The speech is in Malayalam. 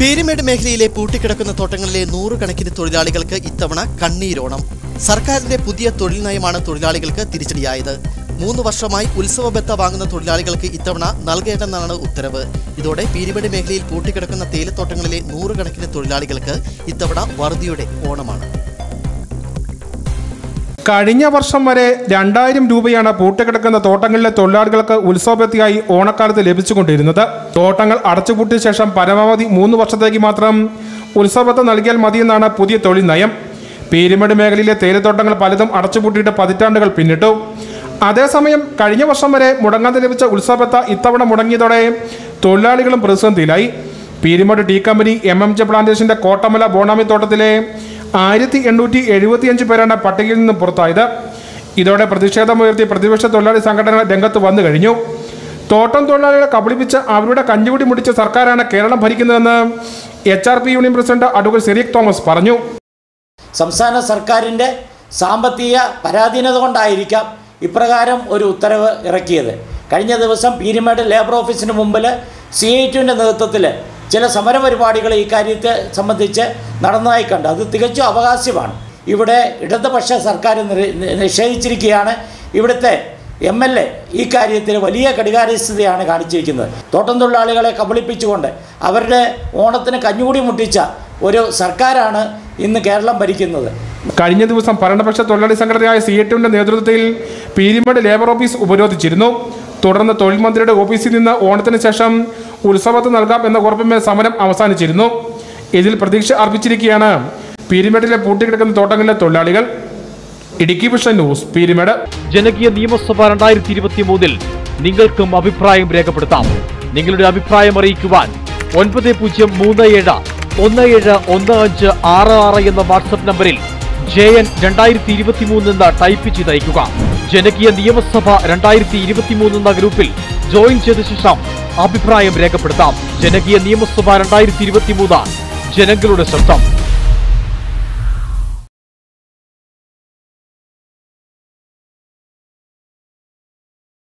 പീരിമേട് മേഖലയിലെ പൂട്ടിക്കിടക്കുന്ന തോട്ടങ്ങളിലെ നൂറുകണക്കിന് തൊഴിലാളികൾക്ക് ഇത്തവണ കണ്ണീരോണം സർക്കാരിന്റെ പുതിയ തൊഴിൽ നയമാണ് തൊഴിലാളികൾക്ക് തിരിച്ചടിയായത് മൂന്ന് വർഷമായി ഉത്സവബത്ത വാങ്ങുന്ന തൊഴിലാളികൾക്ക് ഇത്തവണ നൽകേണ്ടെന്നാണ് ഉത്തരവ് ഇതോടെ പീരിമേട് മേഖലയിൽ പൂട്ടിക്കിടക്കുന്ന തേയിലത്തോട്ടങ്ങളിലെ നൂറുകണക്കിന് തൊഴിലാളികൾക്ക് ഇത്തവണ വറുതിയുടെ ഓണമാണ് കഴിഞ്ഞ വർഷം വരെ രണ്ടായിരം രൂപയാണ് പൂട്ടിക്കിടക്കുന്ന തോട്ടങ്ങളിലെ തൊഴിലാളികൾക്ക് ഉത്സവബത്തിയായി ഓണക്കാലത്ത് ലഭിച്ചുകൊണ്ടിരുന്നത് തോട്ടങ്ങൾ അടച്ചുപൂട്ടിയ ശേഷം പരമാവധി മൂന്ന് വർഷത്തേക്ക് മാത്രം ഉത്സവബത്ത നൽകിയാൽ മതിയെന്നാണ് പുതിയ തൊഴിൽ നയം പീരുമേട് മേഖലയിലെ തേയിലത്തോട്ടങ്ങൾ പലതും അടച്ചുപൂട്ടിയിട്ട് പതിറ്റാണ്ടുകൾ പിന്നിട്ടു അതേസമയം കഴിഞ്ഞ വർഷം വരെ മുടങ്ങാതെ ലഭിച്ച ഉത്സവബത്ത ഇത്തവണ മുടങ്ങിയതോടെ തൊഴിലാളികളും പ്രതിസന്ധിയിലായി Peermade tea company M M J പ്ലാന്റേഷന്റെ കോട്ടമല ബോണാമി തോട്ടത്തിലെ ആയിരത്തി എണ്ണൂറ്റി എഴുപത്തിയഞ്ച് പേരാണ് പട്ടികയിൽ നിന്ന് പുറത്തായത് ഇതോടെ പ്രതിഷേധമുയർത്തി പ്രതിപക്ഷ തൊഴിലാളി സംഘടനകൾ രംഗത്ത് വന്നു കഴിഞ്ഞു തോട്ടം തൊഴിലാളികളെ കബളിപ്പിച്ച് അവരുടെ കഞ്ഞുകുടി മുടിച്ച സർക്കാരാണ് കേരളം ഭരിക്കുന്നതെന്ന് H R P union president advocate Cyriac Thomas പറഞ്ഞു സംസ്ഥാന സർക്കാരിൻ്റെ സാമ്പത്തിക പരാധീനത കൊണ്ടായിരിക്കാം ഇപ്രകാരം ഒരു ഉത്തരവ് ഇറക്കിയത് കഴിഞ്ഞ ദിവസം പീരിമേട് ലേബർ ഓഫീസിന് മുമ്പിൽ സി ഐ ടുവിൻ്റെ നേതൃത്വത്തിൽ ചില സമരപരിപാടികൾ ഈ കാര്യത്തെ സംബന്ധിച്ച് നടന്നതായി കണ്ടു അത് തികച്ചും അവകാശമാണ് ഇവിടെ ഇടതുപക്ഷ സർക്കാർ നിര- നിഷേധിച്ചിരിക്കുകയാണ് ഇവിടുത്തെ എം എൽ എ ഈ കാര്യത്തിൽ വലിയ ഘടികാരസ്ഥിതിയാണ് കാണിച്ചിരിക്കുന്നത് തോട്ടം തൊഴിലാളികളെ കബളിപ്പിച്ചുകൊണ്ട് അവരുടെ ഓണത്തിന് കഞ്ഞുകൂടി മുട്ടിച്ച ഒരു സർക്കാരാണ് ഇന്ന് കേരളം ഭരിക്കുന്നത് കഴിഞ്ഞ ദിവസം ഭരണപക്ഷ തൊഴിലാളി സംഘടനയായ സി എ ടുവിന്റെ നേതൃത്വത്തിൽ പീരിമേട് ലേബർ ഓഫീസ് ഉപരോധിച്ചിരുന്നു തുടർന്ന് തൊഴിൽ മന്ത്രിയുടെ ഓഫീസിൽ നിന്ന് ഓണത്തിന് ശേഷം ഉത്സവത്ത് നൽകാം എന്ന ഉറപ്പിന്മേൽ സമരം അവസാനിച്ചിരുന്നു ഇതിൽ പ്രതീക്ഷ അർപ്പിച്ചിരിക്കുകയാണ് പീരിമേട്ടിലെ പൂട്ടിക്കിടക്കുന്ന തോട്ടങ്ങളിലെ തൊഴിലാളികൾ ഇടുക്കി വിഷൻ ന്യൂസ് പീരിമേട് ജനകീയ നിയമസഭ രണ്ടായിരത്തി ഇരുപത്തി മൂന്നിൽ നിങ്ങൾക്കും അഭിപ്രായം രേഖപ്പെടുത്താം നിങ്ങളുടെ അഭിപ്രായം അറിയിക്കുവാൻ ഒൻപത് പൂജ്യം മൂന്ന് ഏഴ് ഒന്ന് ഏഴ് ഒന്ന് അഞ്ച് ആറ് ആറ് എന്ന വാട്സപ്പ് നമ്പറിൽ ജെ എൻ രണ്ടായിരത്തി ഇരുപത്തി മൂന്ന് എന്ന് ടൈപ്പ് ചെയ്ത് അയക്കുക ജനകീയ നിയമസഭ രണ്ടായിരത്തി ഇരുപത്തി മൂന്ന് എന്ന ഗ്രൂപ്പിൽ ജോയിൻ ചെയ്ത ശേഷം അഭിപ്രായം രേഖപ്പെടുത്താം ജനകീയ നിയമസഭ രണ്ടായിരത്തി ഇരുപത്തി മൂന്ന് ജനങ്ങളുടെ ശബ്ദം